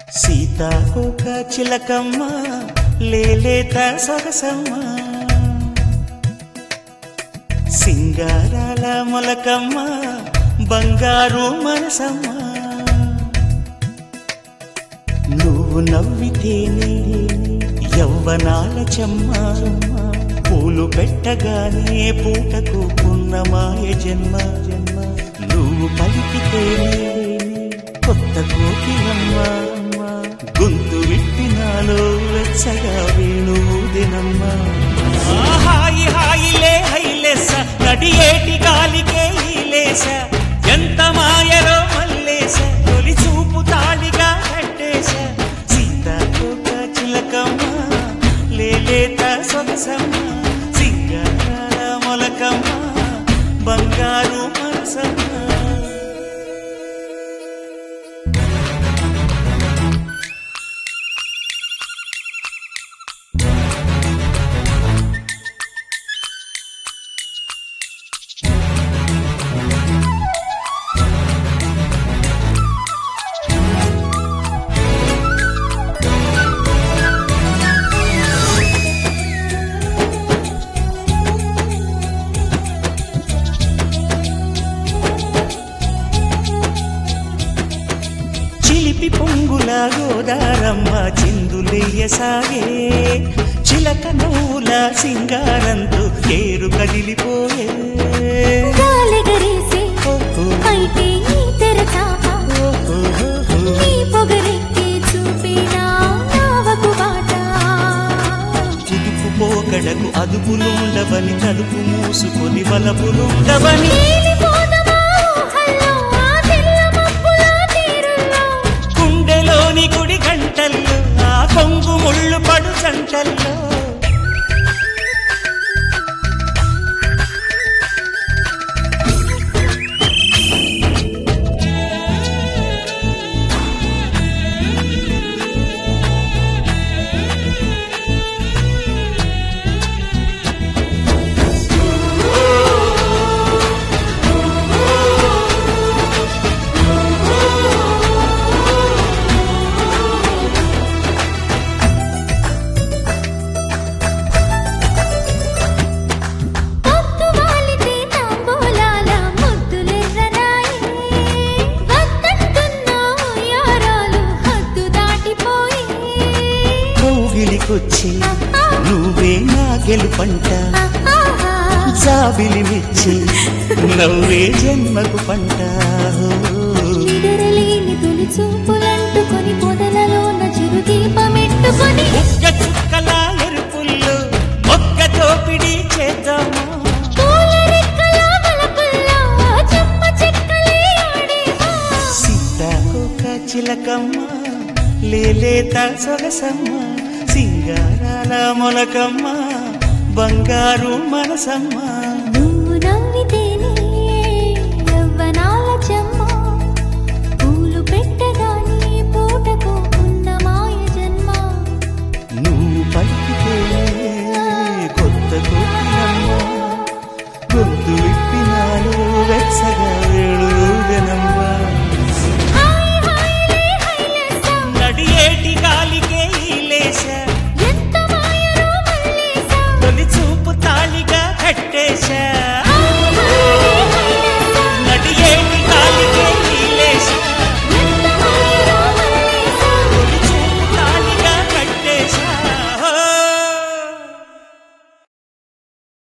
సీతాకోక చిలకమ్మ లేలేత సొగసమ్మ సింగారాల మొలకమ్మ బంగారు మనసమ్మ నువ్వు నవ్వితేనే యవ్వనాల చెమ్మ పూలు పెట్టగానే పూటకు పున్నమాయ జన్మ జన్మ నువ్వు పలికితేనే కొత్త కోకిలమ్మ గొంతు విప్పినాలో వెచ్చగా వేణుదినమ్మ హాయి హాయిలే హైలేస నడియేటి గాలికే ఈలేస ఎంత మాయలో మల్లేస తొలి చూపు తాళిగా కట్టేస సీతాకోక చిలకమ్మ లేలేత సొగసమ్మ సింగార మొలకమ్మ బంగారు మనసమ్మ చిలిపి పొంగుల గోదారమ్మ చిందులేయసాగే చిలక నవ్వుల సింగారంతో కేరు కదిలిపోయే గాలిగరేసే పైకి ఈ తెరచాప నీ పొగరెక్కి చూపినా నావకు బాట కుదుపు పోకడకు అదుపులుండవని తలుపు మూసుకొని వలపులుండవని నీలిపోదమా ఊహల్లో ఆ తెల్ల మబ్బుల తీరుల్లో గుండెలోని గుడి గంటల్లో ఆ కొంగు ముళ్ళు పడు జంటల్లో పొద్దు వాలితే తాంబూలాల ముద్దులెర్రరాయే వద్దంటున్న ఉయ్యారాలు హద్దు దాటిపోయే కౌగిలికొచ్చి నువ్వే నా గెలుపంట ఆహా జాబిలి మెచ్చి నవ్వే జన్మకు పంట నిడరలేని తొలి చూపులంటుకొని పొదలలోన చిరు దీపమెట్టుకొని ఒక్క చుక్కల ఎరుపుల్లో ఒక్క తోపిడి చేద్దామా పూల రెక్కల వలపుల్లో చెమ్మ చెక్కలే ఆడేమా సీతాకోక చిలకమ్మ లేలేత సొగసమ్మ సింగారాల మొలకమ్మ బంగారు మనసమ్మ నువ్వు నవ్వితేనే యవ్వనాల చెమ్మ పూలు పెట్టగానే పూటకు ఉన్న మాయ జన్మ నువ్వు పలికితే కొత్త కోకిలమ్మ గొంతు విప్పినాలో వెచ్చగా